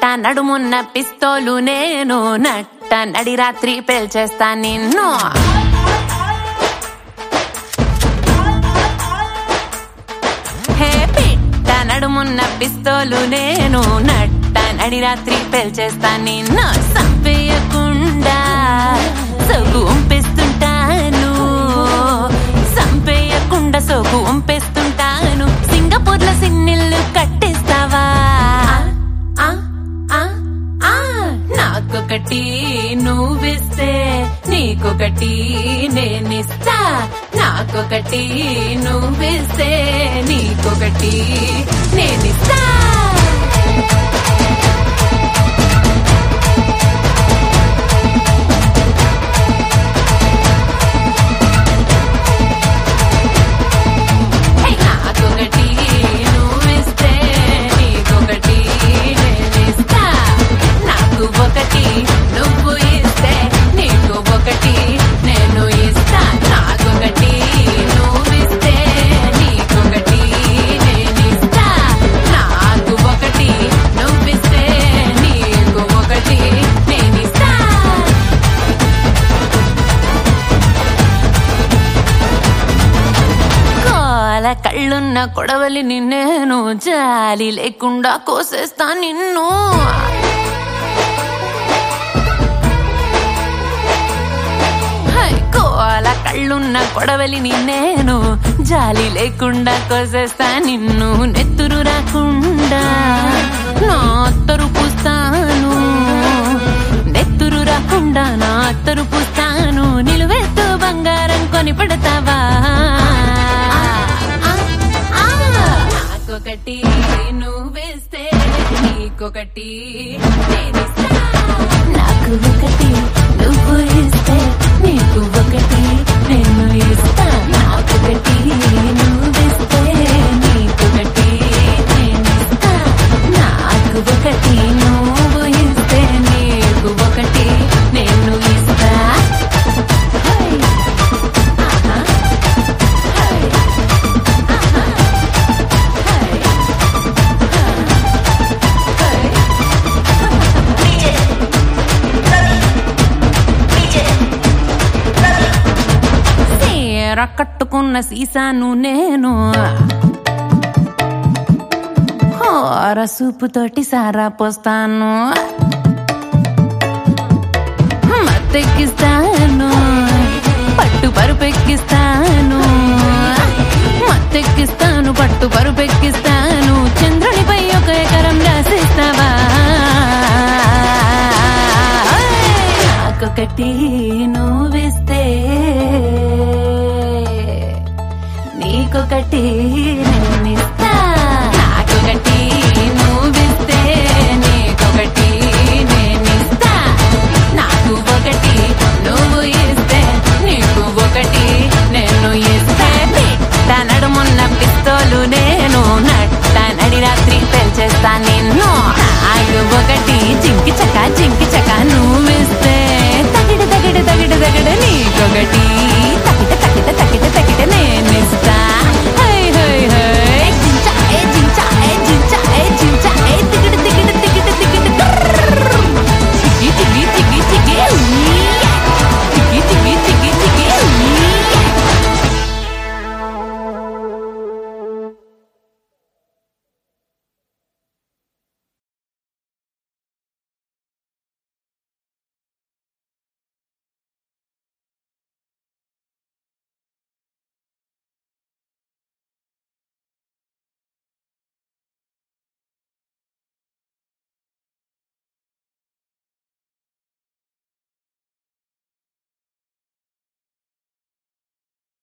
నడుమున్న పిస్తోలు నేను నట్ట నడి రాత్రి పేల్చేస్తా నిన్ను హే పిట్ట నడుమున్న పిస్తోలు నేను నట్ట నడి రాత్రి పేల్చేస్తా నిన్ను సంపేయకుండా సోకు ఉంపేస్తుంటాను సంపేయకుండా సోకు ఉంపేస్తుంటాను సింగపూర్ల సిన్నిల్లు కట్టేస్తావా ఆ, ఆ, ఆ, నాకొకటి నువ్విస్తే నీకొకటి నేనిస్తా నాకొకటి నువ్విస్తే నీకొకటి నేనిస్తా హే, నాకొకటి నువ్విస్తే నీకొకటి నేనిస్తా నాకు ఒకటి నువ్వు ఇస్తే నీకు ఒకటి నేను ఇస్తా నాకొకటి నువ్విస్తే నీకొకటి నేనిస్తా నాకు ఒకటి నువ్విస్తే నీకు ఒకటి నేనిస్తా కోల కళ్ళున్న కొడవలిని నేను జాలి లేకుండా కోసేస్తా నిన్ను హై, కోల కళ్ళున్న కొడవలిని నేను జాలి లేకుండా కోసేస్తా నిన్ను నెత్తురు రాకుండా నా అత్తరు పూస్తాను నెత్తురు రాకుండా నా అత్తరు పూస్తాను నిలువెత్తు బంగారం కొని పెడతావా నాకొకటి నువ్వేస్తే నీకొకటి నేనిస్తా. నాకు ఒకటి నువ్వు ఇస్తే నీకు ఒకటి నేను ఇస్తా నాకొకటి నువ్విస్తే నీకొకటి నేనిస్తా నాకు ఒకటి నువ్వు ఇస్తే నీకు ఒకటి నేను ఇస్తా హై. ఆహా. హై. ఆహా. హై. చీర కట్టుకున్న సీసాను నేను హోర సూపుతోటి సారా పోస్తాను మత్తెక్కిస్తాను పట్టు పరుపెక్కిస్తాను మత్తెక్కిస్తాను పట్టు పరుపెక్కిస్తాను చంద్రునిపై ఒక ఎకరం రాసిస్తావా నాకొకటి నువ్విస్తే నీకొకటి